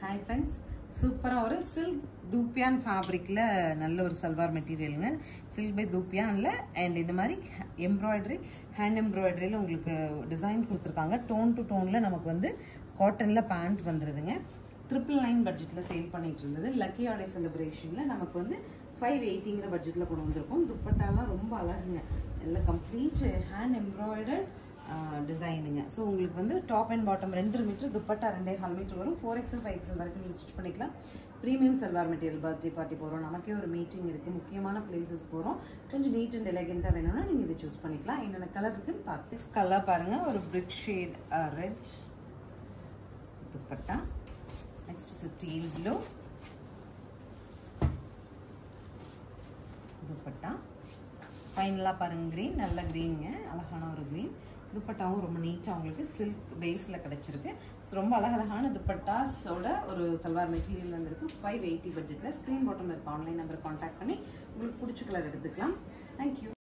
hi friends சூப்பராக ஒரு silk தூப்பியான் ஃபேப்ரிக்கில் நல்ல ஒரு சல்வார் மெட்டீரியலுங்க சில்க் பை தூப்பியான்ல அண்ட் இந்த மாதிரி எம்ப்ராய்டரி ஹேண்ட் எம்ப்ராய்டரியில் உங்களுக்கு டிசைன் கொடுத்துருக்காங்க டோன் டு டோனில் நமக்கு வந்து காட்டனில் பேண்ட் வந்துடுதுங்க ட்ரிபிள் நைன் பட்ஜெட்டில் சேல் பண்ணிட்டு இருந்தது லக்கி ஆடை செலிப்ரேஷனில் நமக்கு வந்து ஃபைவ் எயிட்டிங்கிற பட்ஜெட்டில் கொண்டு வந்திருக்கோம் துப்பட்டாலாம் ரொம்ப அழகுங்க எல்லாம் கம்ப்ளீட் ஹேண்ட் எம்ப்ராய்டர்ட் டிசைனுங்க ஸோ உங்களுக்கு வந்து டாப் அண்ட் பாட்டம் ரெண்டு மீட்டர் துப்பட்டா ரெண்டே கால் மீட்டர் வரும் ஃபோர் எக்ஸல் ஃபைவ் எக்ஸல் வரைக்கும் நீங்கள் ஸ்டிச் பண்ணிக்கலாம் premium salwar material birthday party போகிறோம் நமக்கே ஒரு மீட்டிங் இருக்குது முக்கியமான பிளேசஸ் போகிறோம் கொஞ்சம் நீட் அண்ட் எலகெண்ட்டாக வேணும்னா நீங்கள் இதை சூஸ் பண்ணிக்கலாம் என்னென்ன கலர் இருக்குன்னு பார்த்து கலர் பாருங்கள் ஒரு brick shade red dupatta next teal blue dupatta ஃபைனலாக பாருங்க க்ரீன் நல்ல க்ரீனுங்க அழகான ஒரு க்ரீன் துப்பட்டாவும் ரொம்ப நீட்டாக உங்களுக்கு சில்க் பேஸில் கிடச்சிருக்கு ஸோ ரொம்ப அழகழகான துப்பட்டாஸோட ஒரு சல்வார் மெட்டீரியல் வந்திருக்கு ஃபைவ் எயிட்டி பட்ஜெட்டில் ஸ்க்ரீன் பாட்டம் இருக்க ஆன்லைன் நம்பர் கான்டாக்ட் பண்ணி உங்களுக்கு பிடிச்ச கலர் எடுத்துக்கலாம் தேங்க்யூ